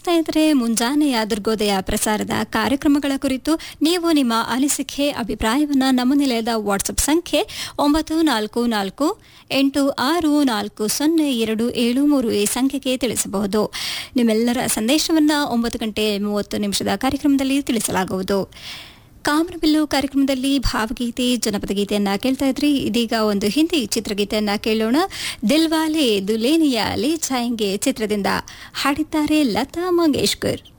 ಸ್ನೇಹಿತರೆ ಮುಂಜಾನೆಯ ದುರ್ಗೋದಯ ಪ್ರಸಾರದ ಕಾರ್ಯಕ್ರಮಗಳ ಕುರಿತು ನೀವು ನಿಮ್ಮ ಅನಿಸಿಕೆ ಅಭಿಪ್ರಾಯವನ್ನು ನಮ್ಮ ನಿಲಯದ ವಾಟ್ಸಪ್ ಸಂಖ್ಯೆ ಒಂಬತ್ತು ನಾಲ್ಕು ನಾಲ್ಕು ಎಂಟು ಆರು ನಾಲ್ಕು ಸೊನ್ನೆ ಎರಡು ಏಳು ಮೂರು ಈ ಸಂಖ್ಯೆಗೆ ತಿಳಿಸಬಹುದು ನಿಮ್ಮೆಲ್ಲರ ಸಂದೇಶವನ್ನು ಒಂಬತ್ತು ಗಂಟೆ ಮೂವತ್ತು ನಿಮಿಷದ ಕಾರ್ಯಕ್ರಮದಲ್ಲಿ ತಿಳಿಸಲಾಗುವುದು ಕಾಮನಬಿಲ್ಲು ಕಾರ್ಯಕ್ರಮದಲ್ಲಿ ಭಾವಗೀತೆ ಜನಪದ ಗೀತೆಯನ್ನ ಕೇಳ್ತಾ ಇದ್ರಿ ಇದೀಗ ಒಂದು ಹಿಂದಿ ಚಿತ್ರಗೀತೆಯನ್ನ ಕೇಳೋಣ ದಿಲ್ವಾಲೆ ದುಲೇನಿಯ ಲೇ ಛಾಯಂಗೆ ಚಿತ್ರದಿಂದ ಹಾಡಿದ್ದಾರೆ ಲತಾ ಮಂಗೇಶ್ಕರ್